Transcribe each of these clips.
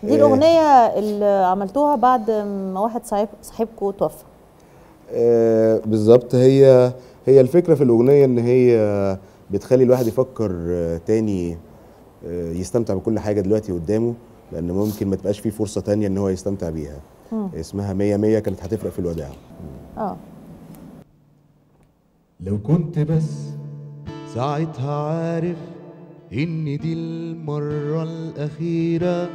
دي الاغنيه اللي عملتوها بعد ما واحد صاحب صاحبكم توفى آه بالظبط هي هي الفكره في الاغنيه ان هي بتخلي الواحد يفكر آه، تاني آه، يستمتع بكل حاجه دلوقتي قدامه لان ممكن ما تبقاش فيه فرصه تانية ان هو يستمتع بيها اسمها مية مية كانت هتفرق في الوداع اه لو كنت بس ساعتها عارف إن دي المرة الأخيرة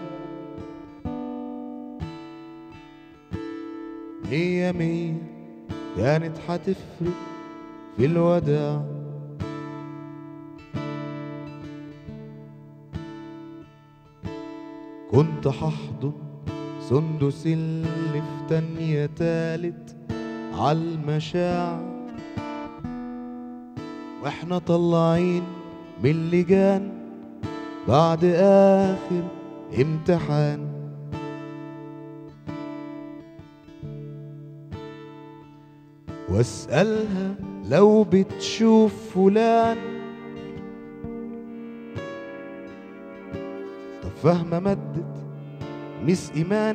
مية مية كانت هتفرق في الوداع كنت هحضن سندس اللي في تانية تالت عالمشاعر واحنا طالعين من اللجان بعد اخر امتحان واسألها لو بتشوف فلان طب فاهمة مادة مس إيمان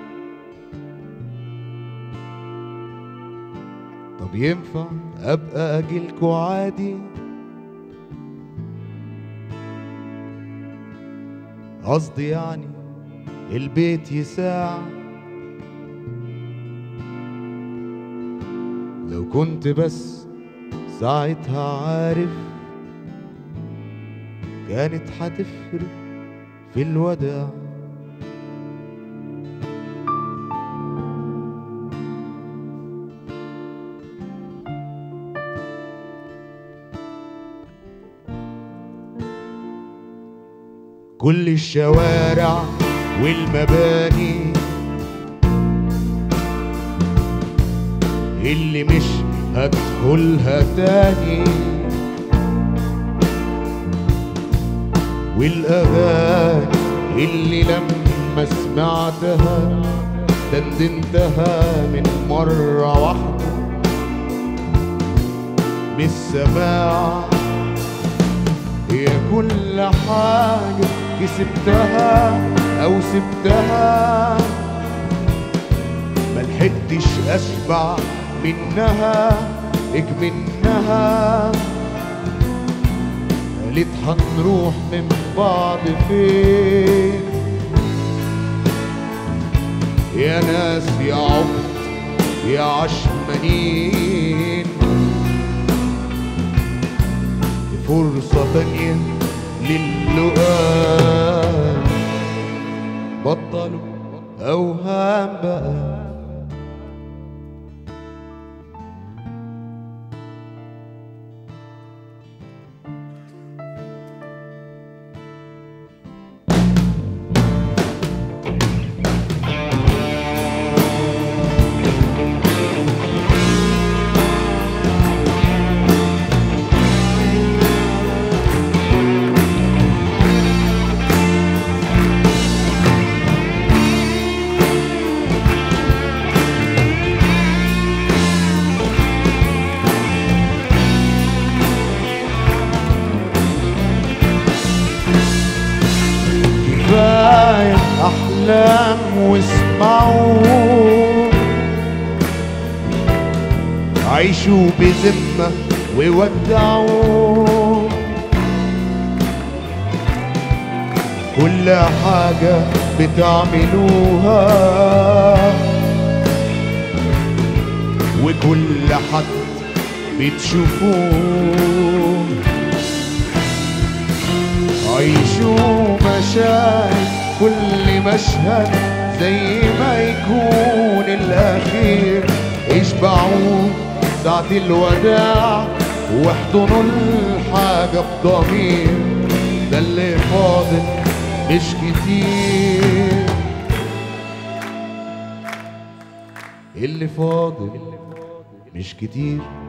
طب ينفع أبقى أجيلكوا عادي قصدي يعني البيت يساع لو كنت بس ساعتها عارف كانت هتفرق في الوداع كل الشوارع والمباني اللي مش هدخلها تاني والأغاني اللي لما سمعتها دندنتها من مرة واحدة بالسماع هي كل حاجة كسبتها أو سبتها ملحقتش أشبع منها اكمنها قالت هنروح من بعض فين يا ناس يا عبد يا عشمانين فرصة تانية للقاء بطلوا أوهام بقى كفاية أحلام واسمعوا عيشوا بذمة وودعوا كل حاجة بتعملوها وكل حد بتشوفوه عيشوا مشاهد كل مشهد زي ما يكون الأخير اشبعوا ساعة الوداع واحضنوا الحاجة بضمير ده اللي فاضل مش كتير اللي فاضل مش كتير